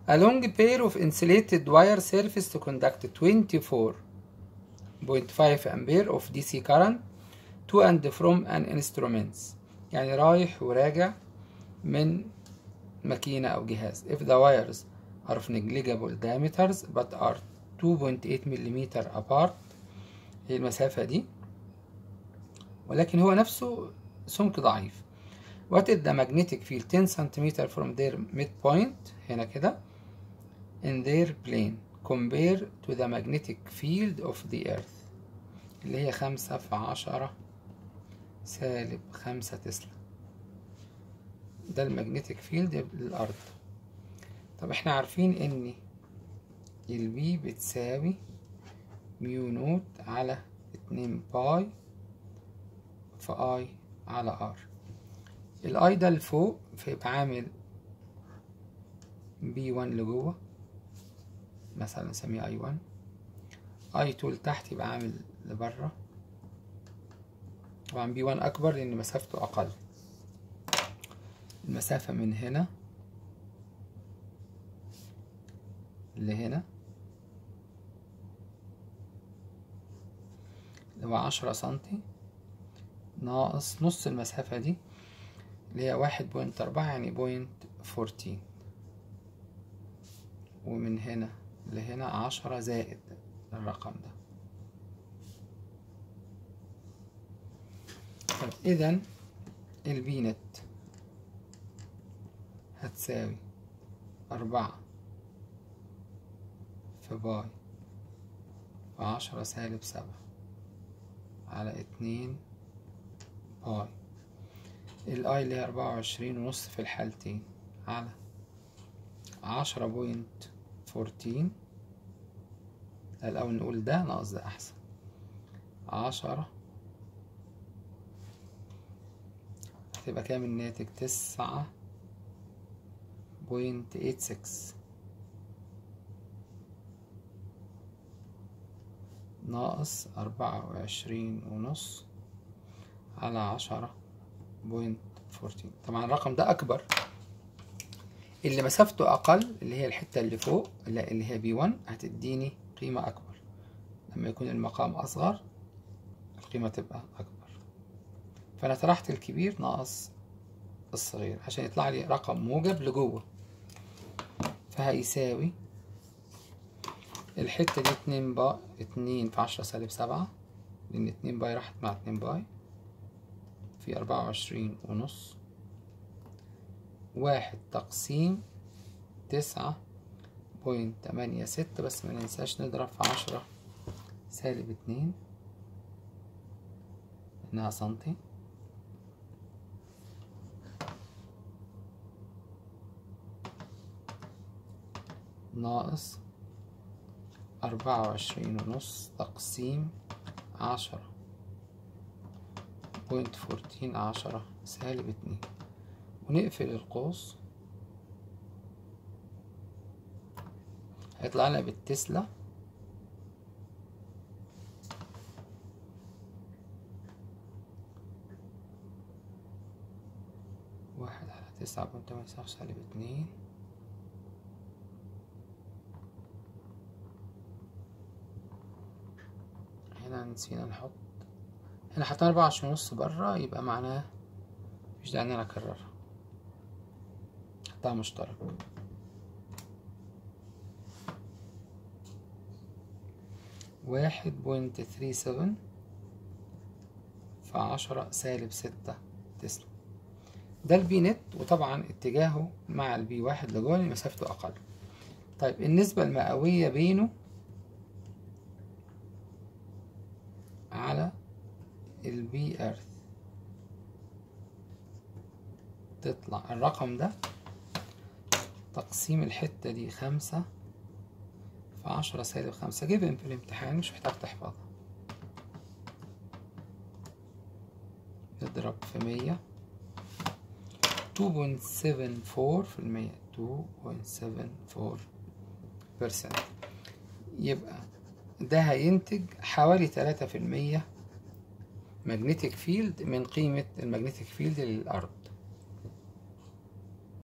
A long pair of insulated wire surface to conduct 24.5 ampere of DC current to and from an instruments يعني رايح وراجع من ماكينة أو جهاز if the wires are of negligible diameters but are 2.8 mm apart هي المسافة دي ولكن هو نفسه سمك ضعيف What is the magnetic field 10 cm from their midpoint هنا كده in their plane compared to the magnetic field of the earth اللي هي خمسة في عشرة سالب خمسة تسلا ده المagnetic فيلد للأرض طب احنا عارفين ان البي بتساوي ميو نوت على اتنين باي في اي على ار الاي ده لفوق فيبقى عامل بي وان لجوه مثلا نسميه اي وان اي تو لتحت يبقى عامل لبره طبعا بي وان اكبر لان مسافته اقل المسافة من هنا لهنا اللي هو عشرة سنتي ناقص نص المسافة دي اللي هي واحد بوينت أربعة يعني بوينت فورتين ومن هنا لهنا عشرة زائد الرقم ده طب إذا البي نت هتساوي أربعة في باي في عشرة سالب سبعة على اتنين باي الاي اللي هي أربعة وعشرين ونص في الحالتين على عشرة بوينت فورتين الأول نقول ده ناقص ده أحسن عشرة هتبقى كام الناتج تسعة بوينت ايت سكس ناقص أربعة وعشرين ونص على عشرة بوينت فورتين طبعا الرقم ده أكبر اللي مسافته أقل اللي هي الحتة اللي فوق اللي هي بي ون هتديني قيمة أكبر لما يكون المقام أصغر القيمة تبقى أكبر فأنا طرحت الكبير ناقص الصغير عشان يطلع لي رقم موجب لجوه فهيساوي الحتة دي اتنين باي اتنين في عشرة سالب سبعة لأن اتنين باي راحت مع اتنين باي في أربعة وعشرين ونص واحد تقسيم تسعة بوينت تمانية ستة بس ما ننساش نضرب في عشرة سالب اتنين إنها سنتي ناقص أربعة وعشرين ونص تقسيم عشرة بوينت فورتين عشرة سالب اتنين ونقفل القوس هيطلع لنا بالتسلا واحد على تسعة بوينت تمانية سالب اتنين هنا نسينا نحط هنا حطينا أربعة وعشرين ونص برا يبقى معناه مفيش داعي إن أنا أكررها حطها مشترك واحد بوينت ثري سفن في عشرة سالب ستة تسلا ده البي نت وطبعا اتجاهه مع البي واحد لجوه مسافته أقل طيب النسبة المئوية بينه على البي ايرث تطلع الرقم ده تقسيم الحتة دي خمسة في عشرة سالب خمسة جيفن في الامتحان مش محتاج تحفظها نضرب في مية تو بوينت سفن فور في المية تو بوينت سفن فور بيرسنت يبقى ده هينتج حوالي تلاتة في المية ماجنتيك فيلد من قيمة الماجنتيك فيلد للأرض